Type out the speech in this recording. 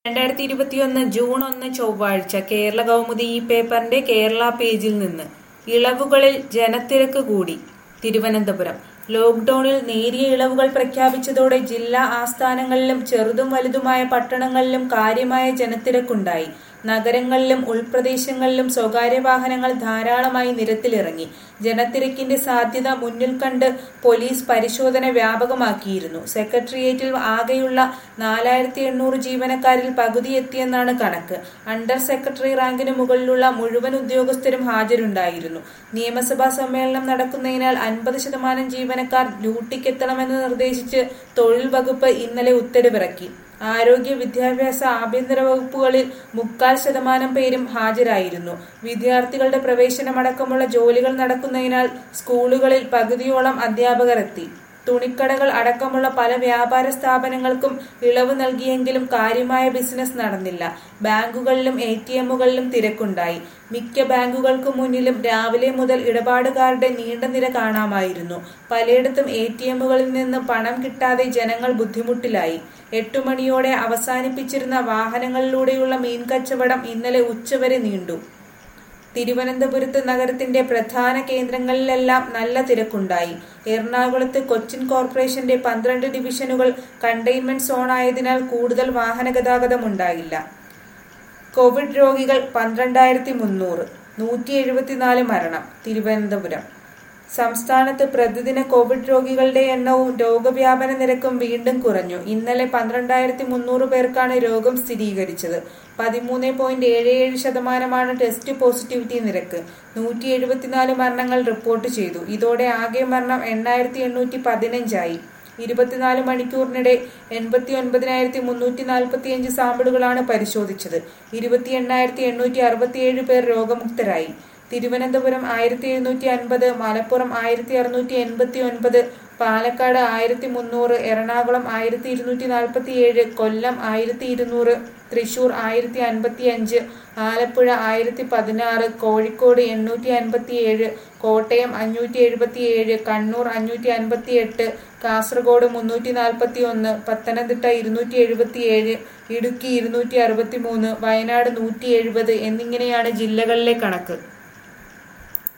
രണ്ടായിരത്തി ഇരുപത്തിയൊന്ന് ജൂൺ ഒന്ന് ചൊവ്വാഴ്ച കേരള കൗമുദി ഈ പേപ്പറിന്റെ കേരള പേജിൽ നിന്ന് ഇളവുകളിൽ ജനത്തിരക്ക് കൂടി തിരുവനന്തപുരം ലോക്ഡൌണിൽ നേരിയ ഇളവുകൾ പ്രഖ്യാപിച്ചതോടെ ജില്ലാ ആസ്ഥാനങ്ങളിലും ചെറുതും വലുതുമായ പട്ടണങ്ങളിലും കാര്യമായ ജനത്തിരക്കുണ്ടായി നഗരങ്ങളിലും ഉൾപ്രദേശങ്ങളിലും സ്വകാര്യ വാഹനങ്ങൾ ധാരാളമായി നിരത്തിലിറങ്ങി ജനത്തിരക്കിന്റെ സാധ്യത മുന്നിൽ കണ്ട് പോലീസ് പരിശോധന വ്യാപകമാക്കിയിരുന്നു സെക്രട്ടേറിയറ്റിൽ ആകെയുള്ള നാലായിരത്തി എണ്ണൂറ് ജീവനക്കാരിൽ പകുതി എത്തിയെന്നാണ് കണക്ക് അണ്ടർ സെക്രട്ടറി റാങ്കിന് മുകളിലുള്ള മുഴുവൻ ഉദ്യോഗസ്ഥരും ഹാജരുണ്ടായിരുന്നു നിയമസഭാ സമ്മേളനം നടക്കുന്നതിനാൽ അൻപത് ശതമാനം ജീവനക്കാർ ഡ്യൂട്ടിക്കെത്തണമെന്ന് നിർദ്ദേശിച്ച് തൊഴിൽ വകുപ്പ് ഇന്നലെ ഉത്തരവിറക്കി ആരോഗ്യ വിദ്യാഭ്യാസ ആഭ്യന്തര വകുപ്പുകളിൽ മുക്കാൽ ശതമാനം പേരും ഹാജരായിരുന്നു വിദ്യാർത്ഥികളുടെ പ്രവേശനമടക്കമുള്ള ജോലികൾ നടക്കുന്നതിനാൽ സ്കൂളുകളിൽ പകുതിയോളം അധ്യാപകർ എത്തി തുണിക്കടകൾ അടക്കമുള്ള പല വ്യാപാര സ്ഥാപനങ്ങൾക്കും ഇളവ് നൽകിയെങ്കിലും കാര്യമായ ബിസിനസ് നടന്നില്ല ബാങ്കുകളിലും എ ടി എമ്മുകളിലും തിരക്കുണ്ടായി മിക്ക ബാങ്കുകൾക്ക് മുന്നിലും രാവിലെ മുതൽ ഇടപാടുകാരുടെ നീണ്ട നിര കാണാമായിരുന്നു പലയിടത്തും എ ടി എമ്മുകളിൽ നിന്ന് പണം കിട്ടാതെ ജനങ്ങൾ ബുദ്ധിമുട്ടിലായി എട്ടു മണിയോടെ അവസാനിപ്പിച്ചിരുന്ന വാഹനങ്ങളിലൂടെയുള്ള മീൻ കച്ചവടം ഇന്നലെ ഉച്ചവരെ നീണ്ടു തിരുവനന്തപുരത്ത് നഗരത്തിന്റെ പ്രധാന കേന്ദ്രങ്ങളിലെല്ലാം നല്ല തിരക്കുണ്ടായി എറണാകുളത്ത് കൊച്ചിൻ കോർപ്പറേഷന്റെ പന്ത്രണ്ട് ഡിവിഷനുകൾ കണ്ടെയ്ൻമെന്റ് സോണായതിനാൽ കൂടുതൽ വാഹന ഗതാഗതമുണ്ടായില്ല കോവിഡ് രോഗികൾ പന്ത്രണ്ടായിരത്തി മുന്നൂറ് നൂറ്റി എഴുപത്തിനാല് മരണം തിരുവനന്തപുരം സംസ്ഥാനത്ത് പ്രതിദിന കോവിഡ് രോഗികളുടെ എണ്ണവും രോഗവ്യാപന നിരക്കും വീണ്ടും കുറഞ്ഞു ഇന്നലെ പന്ത്രണ്ടായിരത്തി മുന്നൂറ് പേർക്കാണ് രോഗം സ്ഥിരീകരിച്ചത് പതിമൂന്ന് പോയിന്റ് ഏഴ് ഏഴ് ശതമാനമാണ് ടെസ്റ്റ് പോസിറ്റിവിറ്റി നിരക്ക് നൂറ്റി എഴുപത്തിനാല് മരണങ്ങൾ റിപ്പോർട്ട് ചെയ്തു ഇതോടെ ആകെ മരണം എണ്ണായിരത്തി എണ്ണൂറ്റി പതിനഞ്ചായി ഇരുപത്തിനാല് മണിക്കൂറിനിടെ എൺപത്തി ഒൻപതിനായിരത്തി മുന്നൂറ്റി നാൽപ്പത്തിയഞ്ച് സാമ്പിളുകളാണ് പരിശോധിച്ചത് ഇരുപത്തി എണ്ണായിരത്തി എണ്ണൂറ്റി അറുപത്തിയേഴ് പേർ രോഗമുക്തരായി തിരുവനന്തപുരം ആയിരത്തി എഴുന്നൂറ്റി അൻപത് മലപ്പുറം ആയിരത്തി അറുന്നൂറ്റി എൺപത്തി ഒൻപത് പാലക്കാട് ആയിരത്തി മുന്നൂറ് എറണാകുളം ആയിരത്തി ഇരുന്നൂറ്റി നാൽപ്പത്തി ഏഴ് കൊല്ലം ആയിരത്തി ഇരുന്നൂറ് തൃശൂർ ആയിരത്തി അൻപത്തി അഞ്ച് ആലപ്പുഴ ആയിരത്തി പതിനാറ് കോഴിക്കോട് എണ്ണൂറ്റി അൻപത്തി ഏഴ് കോട്ടയം അഞ്ഞൂറ്റി എഴുപത്തി ഏഴ് കണ്ണൂർ അഞ്ഞൂറ്റി അൻപത്തി എട്ട് കാസർഗോഡ് മുന്നൂറ്റി നാൽപ്പത്തി ഒന്ന് പത്തനംതിട്ട ഇരുന്നൂറ്റി എഴുപത്തി ഏഴ് ഇടുക്കി ഇരുന്നൂറ്റി അറുപത്തി മൂന്ന് വയനാട് നൂറ്റി എഴുപത് എന്നിങ്ങനെയാണ് ജില്ലകളിലെ കണക്ക്